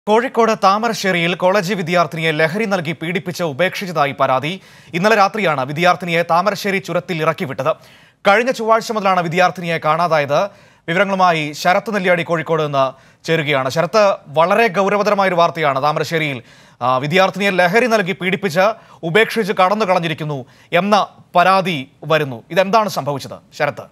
കോഴിക്കോട് താമരശ്ശേരിയിൽ കോളേജ് വിദ്യാർത്ഥിനിയെ ലഹരി നൽകി പീഡിപ്പിച്ച് ഉപേക്ഷിച്ചതായി പരാതി ഇന്നലെ രാത്രിയാണ് വിദ്യാർത്ഥിനിയെ താമരശ്ശേരി ചുരത്തിൽ ഇറക്കിവിട്ടത് കഴിഞ്ഞ ചൊവ്വാഴ്ച മുതലാണ് വിദ്യാർത്ഥിനിയെ കാണാതായത് വിവരങ്ങളുമായി ശരത്ത് നെല്ലിയാടി കോഴിക്കോട് നിന്ന് ചേരുകയാണ് ശരത്ത് വളരെ ഗൗരവതരമായ ഒരു വാർത്തയാണ് താമരശ്ശേരിയിൽ ആ, വിദ്യാർത്ഥിനിയെ ലഹരി നൽകി പീഡിപ്പിച്ച് ഉപേക്ഷിച്ച് കടന്നു കളഞ്ഞിരിക്കുന്നു എന്ന പരാതി വരുന്നു ഇതെന്താണ് സംഭവിച്ചത് ശരത്ത്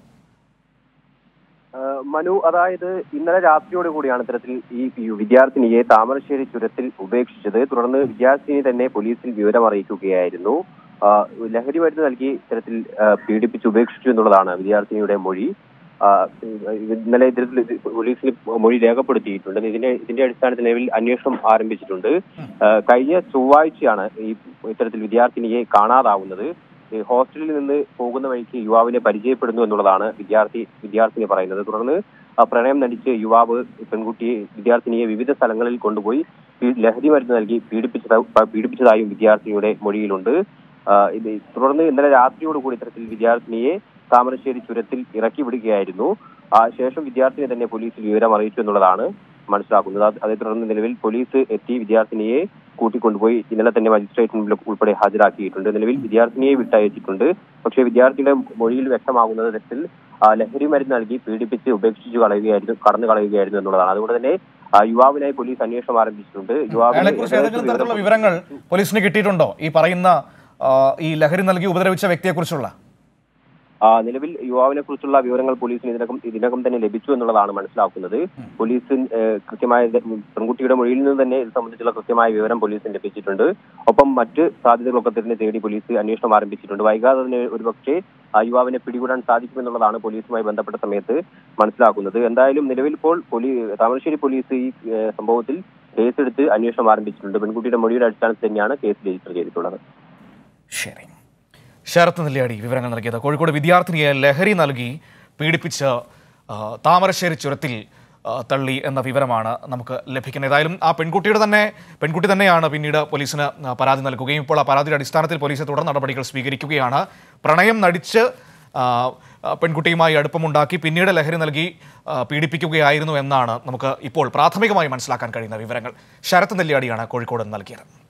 ഏഹ് മനു അതായത് ഇന്നലെ രാത്രിയോട് കൂടിയാണ് ഇത്തരത്തിൽ ഈ ഈ വിദ്യാർത്ഥിനിയെ താമരശ്ശേരി ചുരത്തിൽ ഉപേക്ഷിച്ചത് തുടർന്ന് വിദ്യാർത്ഥിനി തന്നെ പോലീസിൽ വിവരം അറിയിക്കുകയായിരുന്നു ആഹ് ലഹരി മരുന്ന് നൽകി ഇത്തരത്തിൽ ആഹ് പീഡിപ്പിച്ച് ഉപേക്ഷിച്ചു എന്നുള്ളതാണ് വിദ്യാർത്ഥിനിയുടെ മൊഴി ആഹ് ഇന്നലെ ഇത്തരത്തിൽ ഇത് പോലീസിൽ മൊഴി രേഖപ്പെടുത്തിയിട്ടുണ്ട് ഇതിന്റെ ഇതിന്റെ അടിസ്ഥാനത്തിൽ നിലവിൽ അന്വേഷണം ആരംഭിച്ചിട്ടുണ്ട് ആഹ് കഴിഞ്ഞ ചൊവ്വാഴ്ചയാണ് ഈ ഇത്തരത്തിൽ വിദ്യാർത്ഥിനിയെ കാണാതാവുന്നത് ഈ ഹോസ്റ്റലിൽ നിന്ന് പോകുന്ന വഴിക്ക് യുവാവിനെ പരിചയപ്പെടുന്നു എന്നുള്ളതാണ് വിദ്യാർത്ഥി വിദ്യാർത്ഥിനി പറയുന്നത് തുടർന്ന് ആ പ്രണയം നടിച്ച് യുവാവ് പെൺകുട്ടിയെ വിദ്യാർത്ഥിനിയെ വിവിധ സ്ഥലങ്ങളിൽ കൊണ്ടുപോയി ഈ ലഹരി മരുന്ന് നൽകി പീഡിപ്പിച്ചതാ പീഡിപ്പിച്ചതായും വിദ്യാർത്ഥിനിയുടെ മൊഴിയിലുണ്ട് ആ, ഇത് തുടർന്ന് ഇന്നലെ രാത്രിയോടുകൂടി ഇത്തരത്തിൽ വിദ്യാർത്ഥിനിയെ താമരശ്ശേരി ചുരത്തിൽ ഇറക്കി വിടുകയായിരുന്നു ആ ശേഷം വിദ്യാർത്ഥിനി തന്നെ പോലീസിൽ വിവരം അറിയിച്ചു എന്നുള്ളതാണ് മനസ്സിലാക്കുന്നത് അത് അതേ തുടർന്ന് നിലവിൽ പോലീസ് എത്തി വിദ്യാർത്ഥിനിയെ കൂട്ടിക്കൊണ്ടുപോയി ഇന്നലെ തന്നെ മജിസ്ട്രേറ്റ് മുമ്പിൽ ഉൾപ്പെടെ ഹാജരാക്കിയിട്ടുണ്ട് നിലവിൽ വിദ്യാർത്ഥിനിയെ വിട്ടയച്ചിട്ടുണ്ട് പക്ഷേ വിദ്യാർത്ഥിയുടെ മൊഴിയിൽ വ്യക്തമാകുന്നത് തരത്തിൽ ആ, ലഹരി മരുന്ന് നൽകി പീഡിപ്പിച്ച് ഉപേക്ഷിച്ചു കളയുകയായിരുന്നു കടന്നു കളയുകയായിരുന്നു എന്നുള്ളതാണ് അതുകൊണ്ട് തന്നെ ആ, യുവാവിനായി പോലീസ് അന്വേഷണം ആരംഭിച്ചിട്ടുണ്ട് യുവാവിനെ അയാളെക്കുറിച്ച് ഏതെങ്കിലും തരത്തിലുള്ള വിവരങ്ങൾ പോലീസിന് കിട്ടിയിട്ടുണ്ടോ ഈ പറയുന്ന ആ, ഈ ലഹരി നൽകി ഉപദ്രവിച്ച വ്യക്തിയെക്കുറിച്ചുള്ള ആ, നിലവിൽ യുവാവിനെ കുറിച്ചുള്ള വിവരങ്ങൾ പോലീസിന് ഇതിനകം ഇതിനകം തന്നെ ലഭിച്ചു എന്നുള്ളതാണ് മനസ്സിലാക്കുന്നത് പോലീസ് ഏഹ്, കൃത്യമായ ഇത് പെൺകുട്ടിയുടെ മൊഴിയിൽ നിന്ന് തന്നെ ഇത് സംബന്ധിച്ചുള്ള കൃത്യമായ വിവരം പോലീസിന് ലഭിച്ചിട്ടുണ്ട് ഒപ്പം മറ്റ് സാധ്യതകളൊക്കെ തന്നെ തേടി പോലീസ് അന്വേഷണം ആരംഭിച്ചിട്ടുണ്ട് വൈകാതെ തന്നെ ഒരുപക്ഷെ ആ യുവാവിനെ പിടികൂടാൻ സാധിക്കുമെന്നുള്ളതാണ് പോലീസുമായി ബന്ധപ്പെട്ട സമയത്ത് മനസ്സിലാക്കുന്നത് എന്തായാലും നിലവിൽ ഇപ്പോൾ പോലീ താമരശ്ശേരി പോലീസ് ഈ ഏഹ്, സംഭവത്തിൽ കേസെടുത്ത് അന്വേഷണം ആരംഭിച്ചിട്ടുണ്ട് പെൺകുട്ടിയുടെ മൊഴിയുടെ അടിസ്ഥാനത്തിൽ തന്നെയാണ് കേസ് രജിസ്റ്റർ ചെയ്തിട്ടുള്ളത് ശരി ശരത്ത് നെല്ലിയാടി വിവരങ്ങൾ നൽകിയത് കോഴിക്കോട് വിദ്യാർത്ഥിനിയെ ലഹരി നൽകി പീഡിപ്പിച്ച് ആ, താമരശ്ശേരി ചുരത്തിൽ ആ, തള്ളി എന്ന വിവരമാണ് നമുക്ക് ലഭിക്കുന്നത് ഏതായാലും ആ പെൺകുട്ടിയുടെ തന്നെ പെൺകുട്ടി തന്നെയാണ് പിന്നീട് പോലീസിന് ആ, പരാതി നൽകുകയും ഇപ്പോൾ ആ പരാതിയുടെ അടിസ്ഥാനത്തിൽ പോലീസ് തുടർ നടപടികൾ സ്വീകരിക്കുകയാണ് പ്രണയം നടിച്ച് ആ, ആ, പെൺകുട്ടിയുമായി അടുപ്പമുണ്ടാക്കി പിന്നീട് ലഹരി നൽകി ആ, പീഡിപ്പിക്കുകയായിരുന്നു എന്നാണ് നമുക്ക് ഇപ്പോൾ പ്രാഥമികമായി മനസ്സിലാക്കാൻ കഴിയുന്ന വിവരങ്ങൾ ശരത്ത് നെല്ലിയാടിയാണ് കോഴിക്കോട് നൽകിയത്